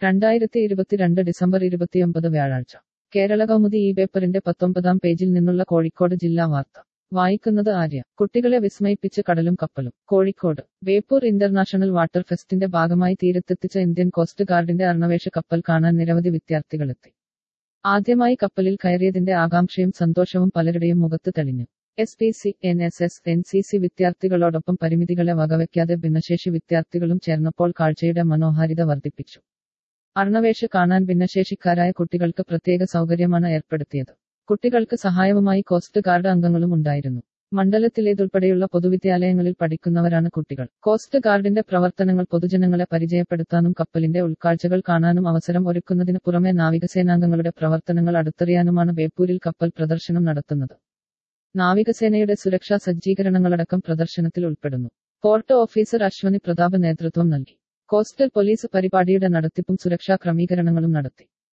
രണ്ടായിരത്തി ഇരുപത്തിരണ്ട് ഡിസംബർ ഇരുപത്തിയൊമ്പത് വ്യാഴാഴ്ച കേരള കൗമുദി ഈ പേപ്പറിന്റെ പത്തൊമ്പതാം പേജിൽ നിന്നുള്ള കോഴിക്കോട് ജില്ലാ വാർത്ത വായിക്കുന്നത് ആര്യ കുട്ടികളെ വിസ്മയിപ്പിച്ച് കടലും കപ്പലും കോഴിക്കോട് ബേപ്പൂർ ഇന്റർനാഷണൽ വാട്ടർ ഫെസ്റ്റിന്റെ ഭാഗമായി തീരത്തെത്തിച്ച ഇന്ത്യൻ കോസ്റ്റ് ഗാർഡിന്റെ അർണവേഷ കപ്പൽ കാണാൻ നിരവധി വിദ്യാർത്ഥികളെത്തി ആദ്യമായി കപ്പലിൽ കയറിയതിന്റെ ആകാംക്ഷയും സന്തോഷവും പലരുടെയും മുഖത്ത് തെളിഞ്ഞു S P C N S S N C C വിദ്യാർത്ഥികളോടൊപ്പം പരിമിതികളെ വകവയ്ക്കാതെ ഭിന്നശേഷി വിദ്യാർത്ഥികളും ചേർന്നപ്പോൾ കാഴ്ചയുടെ മനോഹാരിത വർദ്ധിപ്പിച്ചു അർണവേഷ കാണാൻ ഭിന്നശേഷിക്കാരായ കുട്ടികൾക്ക് പ്രത്യേക സൗകര്യമാണ് ഏർപ്പെടുത്തിയത് കുട്ടികൾക്ക് സഹായവുമായി കോസ്റ്റ് ഗാർഡ് അംഗങ്ങളും ഉണ്ടായിരുന്നു മണ്ഡലത്തിലേതുൾപ്പെടെയുള്ള പൊതുവിദ്യാലയങ്ങളിൽ പഠിക്കുന്നവരാണ് കുട്ടികൾ കോസ്റ്റ് ഗാർഡിന്റെ പ്രവർത്തനങ്ങൾ പൊതുജനങ്ങളെ പരിചയപ്പെടുത്താനും കപ്പലിന്റെ ഉൾക്കാഴ്ചകൾ കാണാനും അവസരം ഒരുക്കുന്നതിന് പുറമെ നാവികസേനാംഗങ്ങളുടെ പ്രവർത്തനങ്ങൾ അടുത്തറിയാനുമാണ് ബേപ്പൂരിൽ കപ്പൽ പ്രദർശനം നടത്തുന്നത് നാവികസേനയുടെ സുരക്ഷാ സജ്ജീകരണങ്ങളടക്കം പ്രദർശനത്തിൽ ഉൾപ്പെടുന്നു പോർട്ട് ഓഫീസർ അശ്വനി പ്രതാപ് നേതൃത്വം നൽകി കോസ്റ്റൽ പോലീസ് പരിപാടിയുടെ നടത്തിപ്പും സുരക്ഷാ ക്രമീകരണങ്ങളും നടത്തി